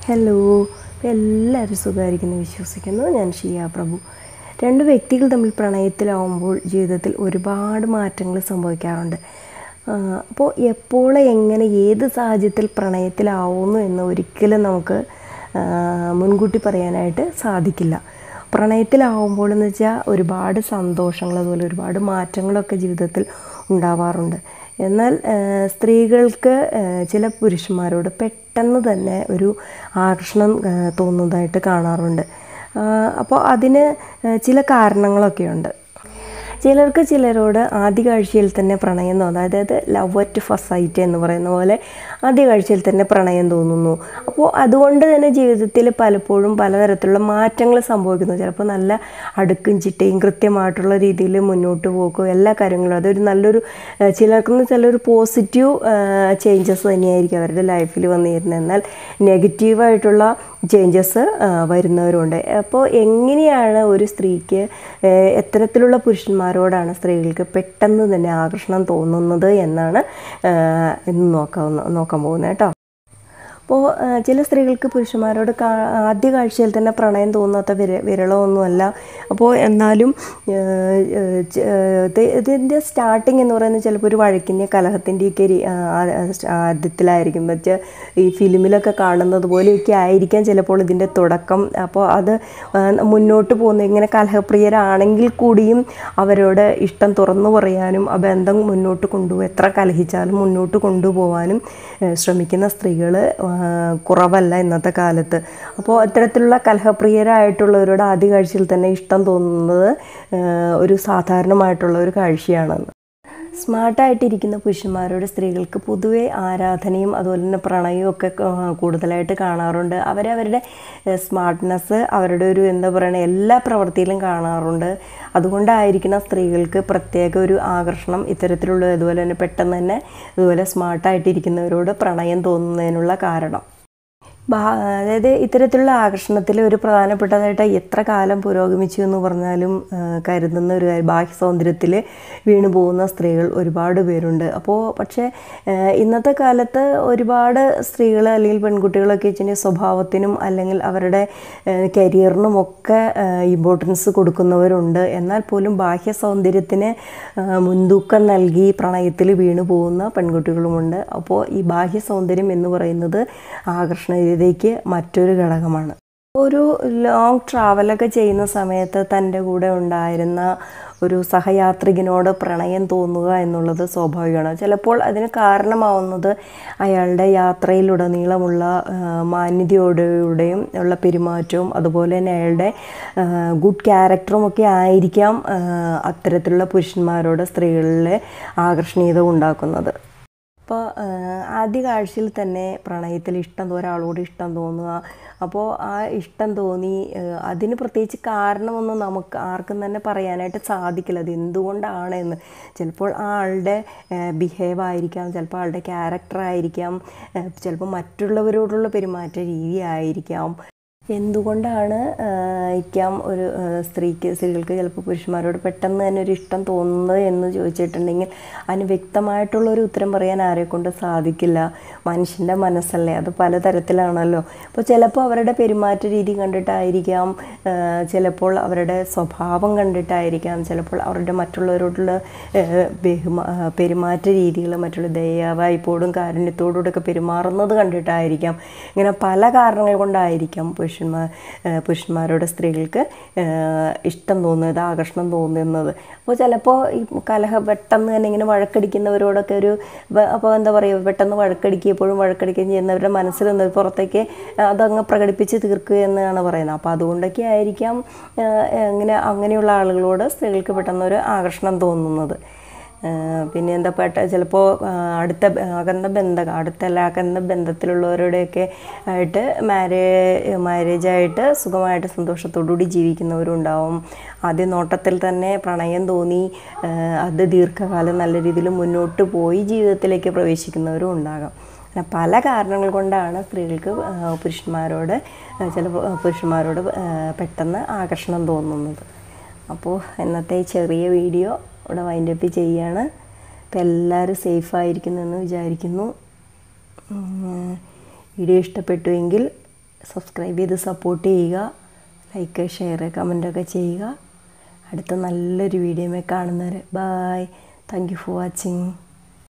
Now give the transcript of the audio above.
hello എല്ലാവരും സുഖമായിരിക്കുന്നു വിശ്വസിക്കുന്നു ഞാൻ ഷിയ പ്രഭു രണ്ട് വ്യക്തികൾ തമ്മിൽ പ്രണയത്തിലാവുമ്പോൾ ജീവിതത്തിൽ ഒരുപാട് മാറ്റങ്ങൾ സംഭവിക്കാറുണ്ട് അപ്പോൾ എപ്പോൾ എങ്ങനെ ഏത് സാഹചര്യത്തിൽ പ്രണയത്തിലാവുന്നു എന്ന് ഒരിക്കലും നമുക്ക് ആ, മുൻകൂട്ടി പറയാനായിട്ട് സാധിക്കില്ല പ്രണയത്തിലാവുമ്പോൾ എന്ന് വെച്ചാൽ ഒരുപാട് സന്തോഷങ്ങൾ അതുപോലെ ഒരുപാട് മാറ്റങ്ങളൊക്കെ ജീവിതത്തിൽ ഉണ്ടാവാറുണ്ട് എന്നാൽ ആ, സ്ത്രീകൾക്ക് ആ, ചില പുരുഷന്മാരോട് പെട്ടെന്ന് തന്നെ ഒരു ആകർഷണം ആ, തോന്നുന്നതായിട്ട് കാണാറുണ്ട് ആ, അപ്പോൾ അതിന് ആ, ചില കാരണങ്ങളൊക്കെയുണ്ട് ചിലർക്ക് ചിലരോട് ആദ്യ കാഴ്ചയിൽ തന്നെ പ്രണയം തോന്നും അതായത് ലവ് അറ്റ് ഫസ്റ്റ് സൈറ്റ് എന്ന് പറയുന്ന പോലെ ആദ്യ കാഴ്ചയിൽ തന്നെ പ്രണയം തോന്നുന്നു അപ്പോൾ അതുകൊണ്ട് തന്നെ ജീവിതത്തിൽ പലപ്പോഴും പലതരത്തിലുള്ള മാറ്റങ്ങൾ സംഭവിക്കുന്നു ചിലപ്പോൾ നല്ല അടുക്കും ചിട്ടയും കൃത്യമായിട്ടുള്ള രീതിയിൽ മുന്നോട്ട് പോക്കും എല്ലാ കാര്യങ്ങളും അതൊരു നല്ലൊരു ഏഹ് ചിലർക്കെന്ന് വെച്ചാൽ ഒരു പോസിറ്റീവ് ചേഞ്ചസ് തന്നെയായിരിക്കും അവരുടെ ലൈഫിൽ വന്നിരുന്നത് എന്നാൽ നെഗറ്റീവായിട്ടുള്ള ചേഞ്ചസ് വരുന്നവരുണ്ട് അപ്പോൾ എങ്ങനെയാണ് ഒരു സ്ത്രീക്ക് ഏഹ് എത്തരത്തിലുള്ള പുരുഷന്മാരോടാണ് സ്ത്രീകൾക്ക് പെട്ടെന്ന് തന്നെ ആകർഷണം തോന്നുന്നത് എന്നാണ് ഏഹ് ഇന്ന് നോക്കാവുന്ന നോക്കാൻ പോകുന്നത് കേട്ടോ അപ്പോൾ ചില സ്ത്രീകൾക്ക് പുരുഷന്മാരോട് കാ ആദ്യ കാഴ്ചയിൽ തന്നെ പ്രണയം തോന്നാത്ത വിര വിരളമൊന്നുമല്ല അപ്പോൾ എന്നാലും ഏഹ്, ഏഹ്, ച- ഏഹ്, ഇത് ഇതിൻ്റെ സ്റ്റാർട്ടിങ് എന്ന് പറയുന്നത് ചിലപ്പോൾ ഒരു വഴക്കിൻ്റെ കലഹത്തിൻ്റെയൊക്കെ രീ- ആ, ആ, ആദ്യത്തിലായിരിക്കും വെച്ചാൽ ഈ ഫിലിമിലൊക്കെ കാണുന്നത് പോലെയൊക്കെ ആയിരിക്കാം ചിലപ്പോൾ ഇതിൻ്റെ തുടക്കം അപ്പോൾ അത് ആ, മുന്നോട്ട് പോകുന്ന ഇങ്ങനെ കലഹപ്രിയരാണെങ്കിൽ കൂടിയും അവരോട് ഇഷ്ടം തുറന്നു പറയാനും ആ ബന്ധം മുന്നോട്ട് കൊണ്ടുപോകും എത്ര കലഹിച്ചാലും മുന്നോട്ട് കൊണ്ടുപോകാനും ഏഹ്, ശ്രമിക്കുന്ന സ്ത്രീകൾ കുറവല്ല ഇന്നത്തെ കാലത്ത് അപ്പോൾ ഇത്തരത്തിലുള്ള കലഹപ്രിയരായിട്ടുള്ളവരോട് ആദ്യ കാഴ്ചയിൽ തന്നെ ഇഷ്ടം തോന്നുന്നത് ഏഹ്, ഒരു സാധാരണമായിട്ടുള്ള ഒരു കാഴ്ചയാണെന്ന് സ്മാർട്ടായിട്ടിരിക്കുന്ന പുരുഷന്മാരോട് സ്ത്രീകൾക്ക് പൊതുവെ ആരാധനയും അതുപോലെ തന്നെ പ്രണയവും ഒക്കെ ക- കൂടുതലായിട്ട് കാണാറുണ്ട് അവരവരുടെ സ്മാർട്ട്നെസ് അവരുടെ ഒരു എന്താ പറയുക എല്ലാ പ്രവൃത്തിയിലും കാണാറുണ്ട് അതുകൊണ്ടായിരിക്കണം സ്ത്രീകൾക്ക് പ്രത്യേക ഒരു ആകർഷണം ഇത്തരത്തിലുള്ള അതുപോലെ തന്നെ പെട്ടെന്ന് തന്നെ ഇതുപോലെ സ്മാർട്ടായിട്ടിരിക്കുന്നവരോട് പ്രണയം തോന്നുന്നതിനുള്ള കാരണം ബാ അതായത് ഇത്തരത്തിലുള്ള ആകർഷണത്തിൽ ഒരു പ്രധാനപ്പെട്ടതായിട്ട് എത്ര കാലം പുരോഗമിച്ചു എന്ന് പറഞ്ഞാലും ആ, കരുതുന്ന ഒരു കാര്യം ബാഹ്യ സൗന്ദര്യത്തിൽ വീണു പോകുന്ന സ്ത്രീകൾ ഒരുപാട് പേരുണ്ട് അപ്പോൾ പക്ഷേ ആ, ഇന്നത്തെ കാലത്ത് ഒരുപാട് സ്ത്രീകൾ അല്ലെങ്കിൽ പെൺകുട്ടികളൊക്കെ വെച്ചിട്ടുണ്ടെങ്കിൽ സ്വഭാവത്തിനും അല്ലെങ്കിൽ അവരുടെ കരിയറിനും ഒക്കെ ഇമ്പോർട്ടൻസ് കൊടുക്കുന്നവരുണ്ട് എന്നാൽ പോലും ബാഹ്യ സൗന്ദര്യത്തിന് ആ, മുൻതൂക്കം നൽകി പ്രണയത്തിൽ വീണു പോകുന്ന പെൺകുട്ടികളുമുണ്ട് അപ്പോൾ ഈ ബാഹ്യ സൗന്ദര്യം എന്ന് പറയുന്നത് ആകർഷണീയതയ്ക്ക് മറ്റൊരു ഘടകമാണ് ഒരു ലോങ് ട്രാവലൊക്കെ ചെയ്യുന്ന സമയത്ത് തൻ്റെ കൂടെ ഉണ്ടായിരുന്ന ഒരു സഹയാത്രികനോട് പ്രണയം തോന്നുക എന്നുള്ളത് സ്വാഭാവികമാണ് ചിലപ്പോൾ അതിന് കാരണമാവുന്നത് അയാളുടെ യാത്രയിലുടനീളമുള്ള ആ, മാന്യതയോടെയും ഉള്ള പെരുമാറ്റവും അതുപോലെ തന്നെ അയാളുടെ ഗുഡ് ക്യാരക്ടറും ഒക്കെ ആയിരിക്കാം ആ, അത്തരത്തിലുള്ള പുരുഷന്മാരോട് സ്ത്രീകളിലെ ആകർഷണീയത ഉണ്ടാക്കുന്നത് അപ്പോൾ ആദ്യ കാഴ്ചയിൽ തന്നെ പ്രണയത്തിൽ ഇഷ്ടം തോ- ഒരാളോട് ഇഷ്ടം തോന്നുക അപ്പോൾ ആ ഇഷ്ടം തോന്നി ആ, അതിന് പ്രത്യേകിച്ച് കാരണമൊന്നും നമുക്ക് ആർക്കും തന്നെ പറയാനായിട്ട് സാധിക്കില്ല അത് എന്തുകൊണ്ടാണ് എന്ന് ചിലപ്പോൾ ആ ആളുടെ ബിഹേവ് ആയിരിക്കാം ചിലപ്പോൾ ആളുടെ ക്യാരക്ടർ ആയിരിക്കാം ആ, ചിലപ്പോൾ മറ്റുള്ളവരോടുള്ള പെരുമാറ്റ രീതി ആയിരിക്കാം എന്തുകൊണ്ടാണ് ഇരിക്കാം ഒരു ആ, സ്ത്രീക്ക് സ്ത്രീകൾക്ക് ചിലപ്പോൾ പുരുഷന്മാരോട് പെട്ടെന്ന് തന്നെ ഒരു ഇഷ്ടം തോന്നുന്നത് എന്ന് ചോദിച്ചിട്ടുണ്ടെങ്കിൽ അതിന് വ്യക്തമായിട്ടുള്ള ഒരു ഉത്തരം പറയാൻ ആരെ കൊണ്ട് സാധിക്കില്ല മനുഷ്യൻ്റെ മനസ്സല്ലേ അത് പലതരത്തിലാണല്ലോ അപ്പോൾ ചിലപ്പോൾ അവരുടെ പെരുമാറ്റ രീതി കണ്ടിട്ടായിരിക്കാം ആ, ചിലപ്പോൾ അവരുടെ സ്വഭാവം കണ്ടിട്ടായിരിക്കാം ചിലപ്പോൾ അവരുടെ മറ്റുള്ളവരോടുള്ള ആ, ബഹുമാ ആ, പെരുമാറ്റ രീതികൾ മറ്റുള്ള ദയാവായ്പോടും കാരുണ്യത്തോടും ഒക്കെ പെരുമാറുന്നത് കണ്ടിട്ടായിരിക്കാം ഇങ്ങനെ പല കാരണങ്ങൾ കൊണ്ടായിരിക്കാം പുരുഷന്മാർ ആ, പുരുഷന്മാരോട് സ്ത്രീകൾക്ക് ആ, ഇഷ്ടം തോന്നുന്നത് ആകർഷണം തോന്നുന്നത് അപ്പോൾ ചിലപ്പോൾ ഈ കലഹ പെട്ടെന്ന് തന്നെ ഇങ്ങനെ വഴക്കടിക്കുന്നവരോടൊക്കെ ഒരു വ- അപ്പോൾ എന്താ പറയുക പെട്ടെന്ന് വഴക്കടിക്കുക എപ്പോഴും വഴക്കടിക്കുകയും ചെയ്യുന്നവരുടെ മനസ്സിൽ നിന്ന് പുറത്തേക്ക് അതങ്ങ് പ്രകടിപ്പിച്ച് തീർക്കുക എന്നാണ് പറയുന്നത് അപ്പോൾ അതുകൊണ്ടൊക്കെ ആയിരിക്കാം ആ, ഇങ്ങനെ അങ്ങനെയുള്ള ആളുകളോട് സ്ത്രീകൾക്ക് പെട്ടെന്ന് ഒരു ആകർഷണം തോന്നുന്നത് ആ, പിന്നെ എന്താ പെട്ട ചിലപ്പോൾ ആ, അടുത്ത ബ- അകന്ന ബന്ധ അടുത്തല്ല അകന്ന ബന്ധത്തിലുള്ളവരുടെയൊക്കെ ആയിട്ട് മാരേ മാരേജായിട്ട് സുഖമായിട്ട് സന്തോഷത്തോടുകൂടി ജീവിക്കുന്നവരും ഉണ്ടാവും ആദ്യ നോട്ടത്തിൽ തന്നെ പ്രണയം തോന്നി ആ, അത് ദീർഘകാലം നല്ല രീതിയിൽ മുന്നോട്ട് പോയി ജീവിതത്തിലേക്ക് പ്രവേശിക്കുന്നവരും ഉണ്ടാകാം അങ്ങനെ പല കാരണങ്ങൾ കൊണ്ടാണ് സ്ത്രീകൾക്ക് ആ, പുരുഷന്മാരോട് ആ, ചില പു- പുരുഷന്മാരോട് ആ, പെട്ടെന്ന് ആകർഷണം തോന്നുന്നത് അപ്പോൾ ഇന്നത്തെ ഈ ചെറിയ വീഡിയോ ഇവിടെ വൈൻഡപ്പ് ചെയ്യുകയാണ് അപ്പോൾ എല്ലാവരും സേഫായിരിക്കുന്നു എന്ന് വിചാരിക്കുന്നു ഉം, വീഡിയോ ഇഷ്ടപ്പെട്ടുവെങ്കിൽ സബ്സ്ക്രൈബ് ചെയ്ത് സപ്പോർട്ട് ചെയ്യുക ലൈക്ക് ഷെയർ കമൻറ്റൊക്കെ ചെയ്യുക അടുത്ത നല്ലൊരു വീഡിയോയിൽ കാണുന്നവരെ bye thank you for watching